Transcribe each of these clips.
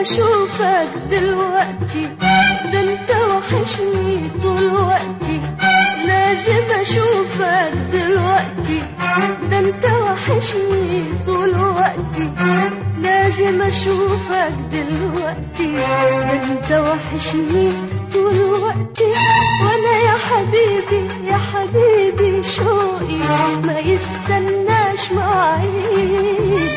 اشوفك دلوقتي ده انت وحشني طول وقتي لازم اشوفك دلوقتي ده انت وحشني طول وقتي لازم اشوفك دلوقتي ده انت وحشني طول وقتي وانا يا حبيبي يا حبيبي شوقي ما يستناش مواعيد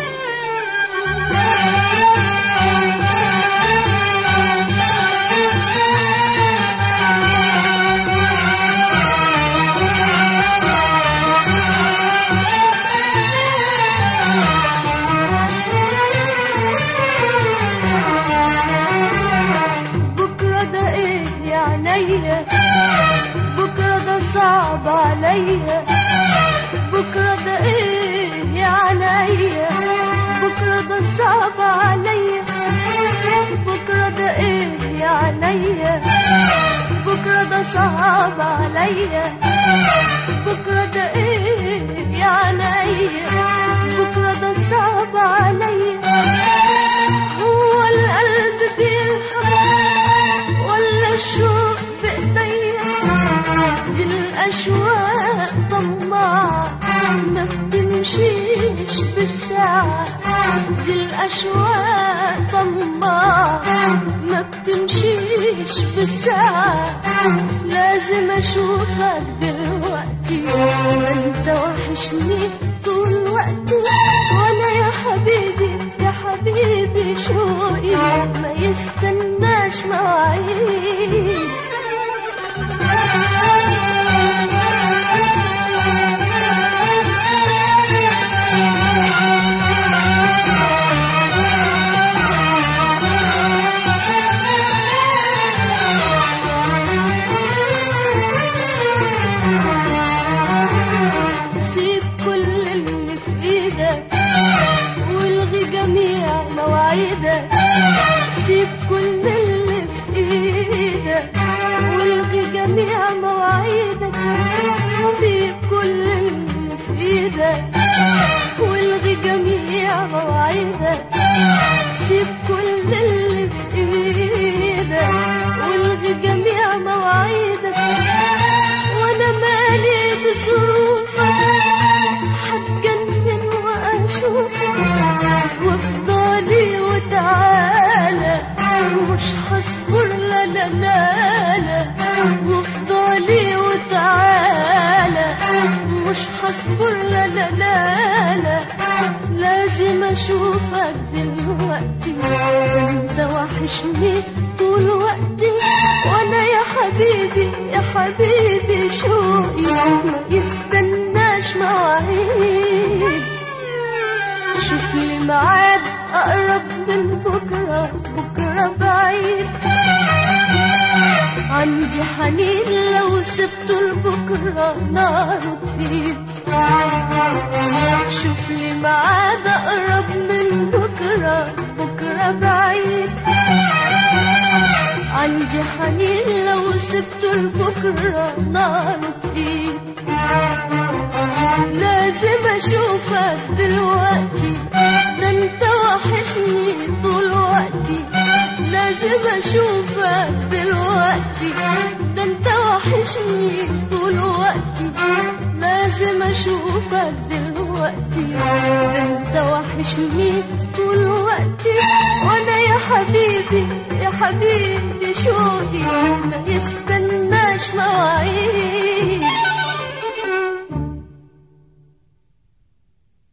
بكرة ده ايه يا عينيا بكرة ده صعب عليا بكرة ده ايه يا عينيا بكرة ده صعب عليا بكرة ده ايه يا عينيا بكرة ده صعب عليا بكرة ده ايه يا عينيا بكرة ده صعب عليا هو القلب بيرحم ولا الشوق بإيديا دي الأشواق طماعة ما بتمشيش بالساعة دي الأشواق طماعة ما بتمشيش بالساعة لازم أشوفك دلوقتي ده أنت وحشني طول وقتي وأنا يا حبيبي يا حبيبي شوقي ما يستناش مواعيد سيب كل اللي في ايدك والغي جميع مواعيدك سيب كل اللي في ايدك والغي جميع مواعيدك سيب كل اللي في ايدك والغي جميع مواعيدك سيب كل اللي في ايدك والغي جميع مواعيدك وانا مالي بظروفك هتجنن واشوفك وافضلي وتعالى مش هصبر لا لا لا لا وافضلي وتعالى مش هصبر لا لا لا لا لازم اشوفك دلوقتي ده انت وحشني طول وقتي وانا يا حبيبي يا حبيبي شوقي ما يستناش مواعيد شوف لي ميعاد اقرب من بكره بكره بعيد عندي حنين لو سبته لبكره نار تقيد شوف لي ميعاد اقرب من بكره بكره بعيد عندي حنين لو سبته لبكره نار تقيد لازم اشوفك دلوقتي ده انت وحشني طول وقتي لازم اشوفك دلوقتي ده انت وحشني طول وقتي لازم اشوفك دلوقتي ده انت وحشني طول وقتي وانا يا حبيبي يا حبيبي شوقي ما يستناش مواعيد